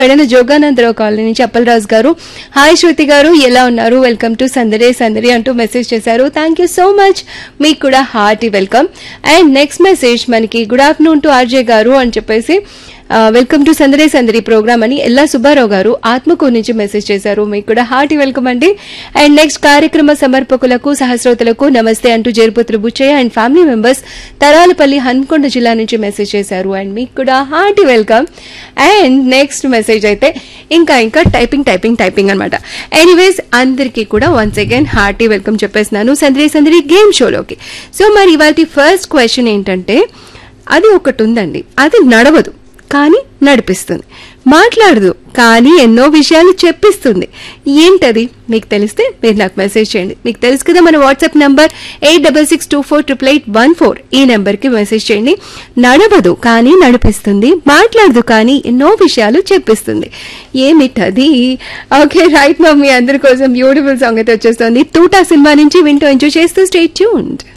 Pedana Jogananda Rao colony నుంచి అప్పలరాజు గారు hi శృతి గారు ఎలా ఉన్నారు వెల్కమ్ టు సందడే సందడి అంటూ మెసేజ్ చేశారు థ్యాంక్ యూ సో మచ్ మీకు కూడా hearty welcome and next message మనకి గుడ్ ఆఫ్టర్నూన్ టు ఆర్జే గారు అని చెప్పేసి వెల్కమ్ టు సందడే సందడి ప్రోగ్రామ్ అని ఎల్లా సుబ్బారావు గారు ఆత్మకూరు నుంచి మెసేజ్ చేశారు మీకు కూడా హార్టీ వెల్కమ్ అండి అండ్ నెక్స్ట్ కార్యక్రమ సమర్పకులకు సహస్రోతులకు నమస్తే అంటూ జేరుపుత్రులు Buchayya and family members Taralapalli Hanamkonda జిల్లా నుంచి మెసేజ్ చేశారు అండ్ మీకు కూడా hearty welcome and next message అయితే ఇంకా ఇంకా టైపింగ్ టైపింగ్ టైపింగ్ అనమాట ఎనీవేస్ అందరికీ కూడా వన్స్ అగైన్ హార్టీ వెల్కమ్ చెప్పేస్తున్నాను సందడి సందడి గేమ్ షోలోకి సో మరి ఇవాళ ఫస్ట్ క్వశ్చన్ ఏంటంటే అది ఒకటి ఉందండి అది నడవదు కానీ నడిపిస్తుంది మాట్లాడదు కానీ ఎన్నో విషయాలు చెప్పిస్తుంది ఏంటది మీకు తెలిస్తే మీరు నాకు మెసేజ్ చేయండి మీకు తెలుసు కదా మన WhatsApp number eight double six two four triple eight one four ఈ నెంబర్కి మెసేజ్ చేయండి నడవదు కానీ నడిపిస్తుంది మాట్లాడదు కానీ ఎన్నో విషయాలు చెప్పిస్తుంది ఏమిటది ఓకే రైట్ మా మీ అందరి కోసం బ్యూటిఫుల్ సాంగ్ అయితే వచ్చేస్తుంది తూటా సినిమా నుంచి వింటూ ఎంజాయ్ చేస్తూ స్టే ట్యూన్డ్